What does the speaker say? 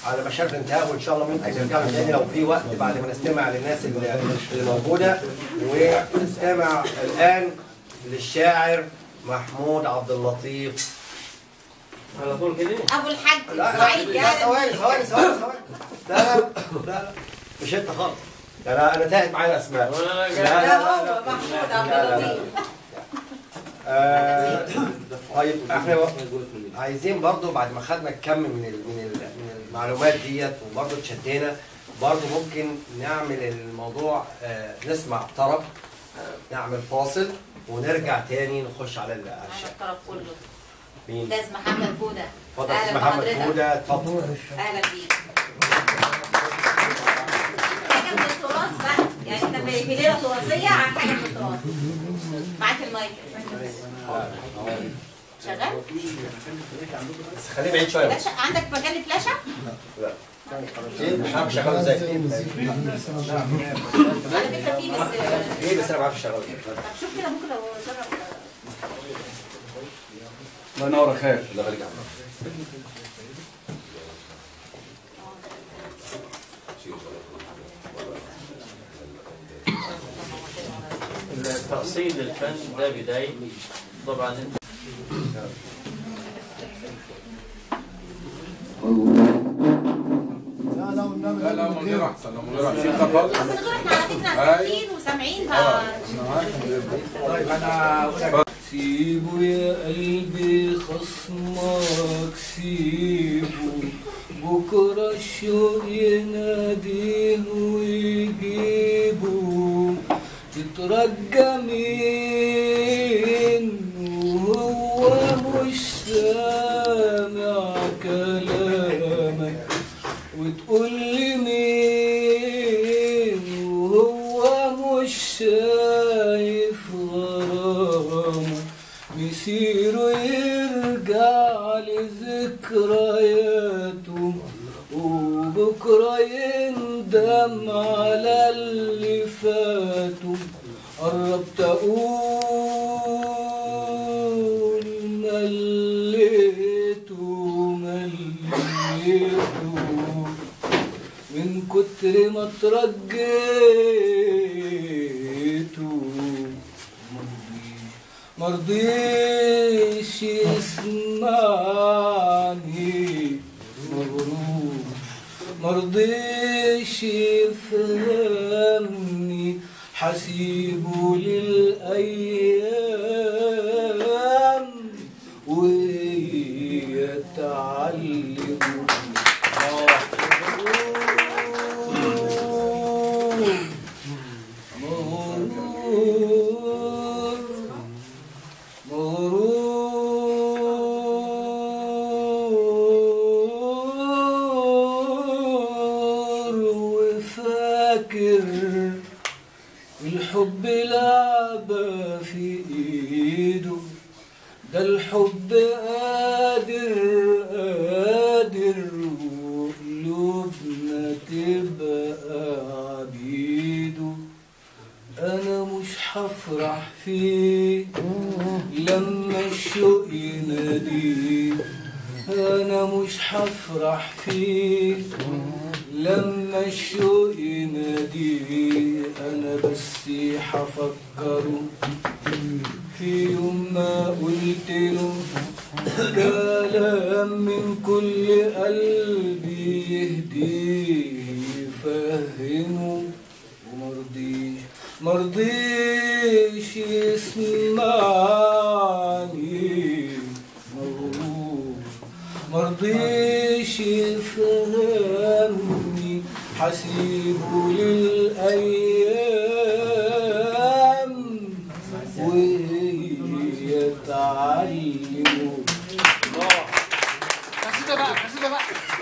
على مشارف الانتهاء وان شاء الله ممكن نرجع تاني لو في وقت بعد ما نستمع للناس اللي اللي موجوده ونستمع الان للشاعر محمود عبد اللطيف على طول كده ابو الحاج لا لا سعيد لا يا ثواني ثواني ثواني ثواني لا لا لا لا مش انت خالص انا انا تاهت معايا الاسماء ولا لا لا لا لا هو لا محمود لا عبد لا لا. اللطيف آه، طيب احنا عايزين برضو بعد ما خدنا الكم من ال من ال من المعلومات ديت وبرضو اتشدينا برضو ممكن نعمل الموضوع آه، نسمع طرب آه، نعمل فاصل ونرجع تاني نخش على ال- على انا الشعر الطرف كله مين؟ استاذ محمد بوده اتفضل أهلا استاذ محمد بحضرتك. فوده اتفضل اهلا بيك حاجه من التراث بقى يعني انت في في ليله تراثيه عن حاجه من التراث معاك المايك شغال بس خليه بعيد شويه فلاشة عندك مكان فلاشه لا مش عارف شغاله ازاي على فكره في بس ايه بس انا ما بعرفش اشغله طب شوف كده ممكن لو جرب الله ينور يا خير الله يخليك يا عم تأصيل الفن ده بداية طبعا انت لا لا منير احسن لو منير احسن انت خالص بس دول احنا على فكره ساكتين وسامعين ف سيبه يا قلبي خصمك سيبه بكرة الشوق يناديه ويجيبه تترجى مين وهو مش سامع كلامك وتقول لي مين وهو مش شايف غرامه مسيره يرجع لذكرياته وبكرة يندم على اللي فاته قربت أقول مليته مليته من كتر ما ترجيته مرضيش يسمعني مغرور مرضيش يفهمني حسيبه للأيام وهي تعلم مغرور مغرور وفاكر الحب لعبة في ايده ده الحب قادر قادر وقلوبنا تبقى عبيده انا مش هفرح فيه لما الشوق يناديه انا مش هفرح فيه لما الشوق يناديه انا بس هفكره في يوم ما قلت له كلام من كل قلبي يهديه يفهمه ومرضيش مرضيش يسمعني مغرور مرضيش يفهمني حسيبه للأيام وهي تعلم قصيده بقى قصيده بقى